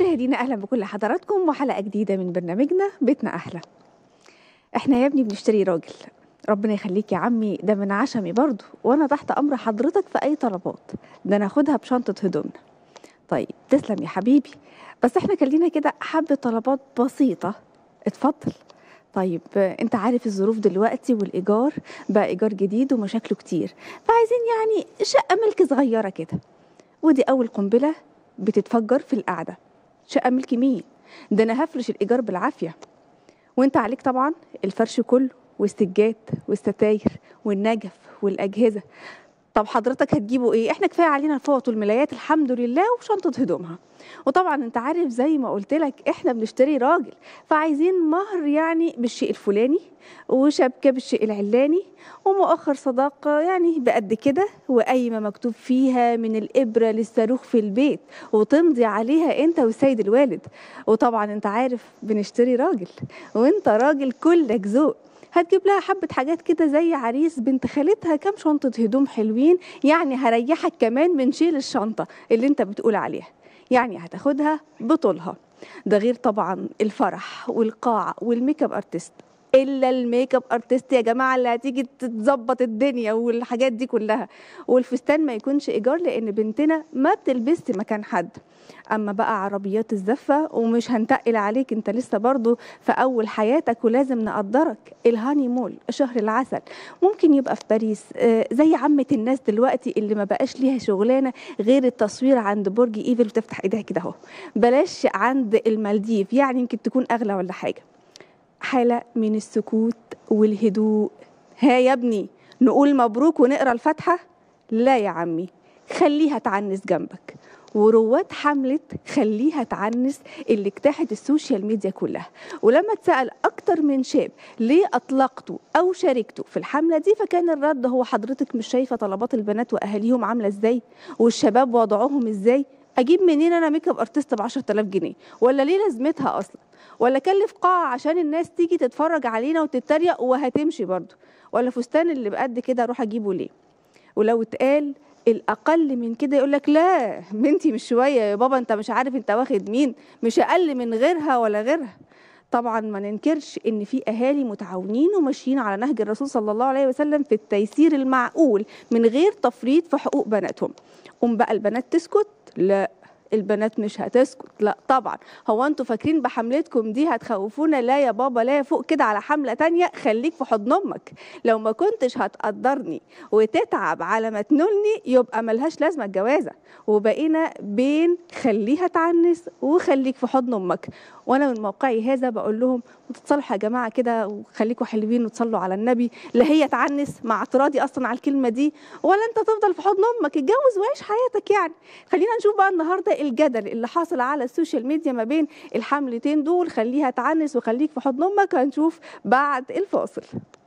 مشاهدينا اهلا بكل حضراتكم وحلقه جديده من برنامجنا بيتنا احلى احنا يا ابني بنشتري راجل ربنا يخليك يا عمي ده من عشمي برضه وانا تحت امر حضرتك في اي طلبات ده ناخدها بشنطه هدومنا طيب تسلم يا حبيبي بس احنا كان لينا كده حبه طلبات بسيطه اتفضل طيب آه، انت عارف الظروف دلوقتي والايجار بقى ايجار جديد ومشاكله كتير فعايزين يعني شقه ملك صغيره كده ودي اول قنبله بتتفجر في القعده شقه ملك مين ده انا هفرش الايجار بالعافيه وانت عليك طبعا الفرش كله والسجاد والستاير والنجف والاجهزه طب حضرتك هتجيبوا ايه احنا كفايه علينا الفوط والملايات الحمد لله وشنطه هدومها وطبعا انت عارف زي ما قلت لك احنا بنشتري راجل فعايزين مهر يعني بالشيء الفلاني وشبكه بالشيء العلاني ومؤخر صداقه يعني بقد كده وقايمه مكتوب فيها من الابره للصاروخ في البيت وتمضي عليها انت والسيد الوالد وطبعا انت عارف بنشتري راجل وانت راجل كلك ذوق هتجيب لها حبة حاجات كده زي عريس بنت خالتها كام شنطة هدوم حلوين يعني هريحك كمان من شيل الشنطة اللي انت بتقول عليها يعني هتاخدها بطولها ده غير طبعا الفرح والقاعة والميك اب ارتست الا الميك اب ارتست يا جماعه اللي هتيجي تظبط الدنيا والحاجات دي كلها والفستان ما يكونش ايجار لان بنتنا ما بتلبسش مكان حد اما بقى عربيات الزفه ومش هنتقل عليك انت لسه برضو في اول حياتك ولازم نقدرك الهاني مول شهر العسل ممكن يبقى في باريس آه، زي عامه الناس دلوقتي اللي ما بقاش ليها شغلانه غير التصوير عند برج ايفل وتفتح ايديها كده اهو بلاش عند المالديف يعني يمكن تكون اغلى ولا حاجه حالة من السكوت والهدوء ها يا ابني نقول مبروك ونقرا الفاتحة لا يا عمي خليها تعنس جنبك ورواد حملة خليها تعنس اللي اجتاحت السوشيال ميديا كلها ولما اتسأل أكتر من شاب ليه أطلقته أو شاركته في الحملة دي فكان الرد هو حضرتك مش شايفة طلبات البنات وأهاليهم عاملة ازاي والشباب وضعهم ازاي أجيب منين أنا ميك اب ارتست ب 10000 جنيه ولا ليه لازمتها أصلا ولا كلف قاعة عشان الناس تيجي تتفرج علينا وتتريق وهتمشي برضه ولا فستان اللي بقد كده اروح اجيبه ليه ولو اتقال الاقل من كده يقول لك لا بنتي مش شويه يا بابا انت مش عارف انت واخد مين مش اقل من غيرها ولا غيرها طبعا ما ننكرش ان في اهالي متعاونين وماشيين على نهج الرسول صلى الله عليه وسلم في التيسير المعقول من غير تفريط في حقوق بناتهم ام بقى البنات تسكت لا البنات مش هتسكت لا طبعا هو انتوا فاكرين بحملتكم دي هتخوفونا لا يا بابا لا فوق كده على حملة تانية خليك في حضن امك لو ما كنتش هتقدرني وتتعب على ما تنولني يبقى ملهاش لازمة الجوازة وبقينا بين خليها تعنس وخليك في حضن امك وانا من موقعي هذا بقول لهم تتصالحوا يا جماعه كده وخليكوا حلوين وتصلوا على النبي لا هي تعنس مع اعتراضي اصلا على الكلمه دي ولا انت تفضل في حضن امك اتجوز وعيش حياتك يعني خلينا نشوف بقى النهارده الجدل اللي حاصل على السوشيال ميديا ما بين الحملتين دول خليها تعنس وخليك في حضن امك هنشوف بعد الفاصل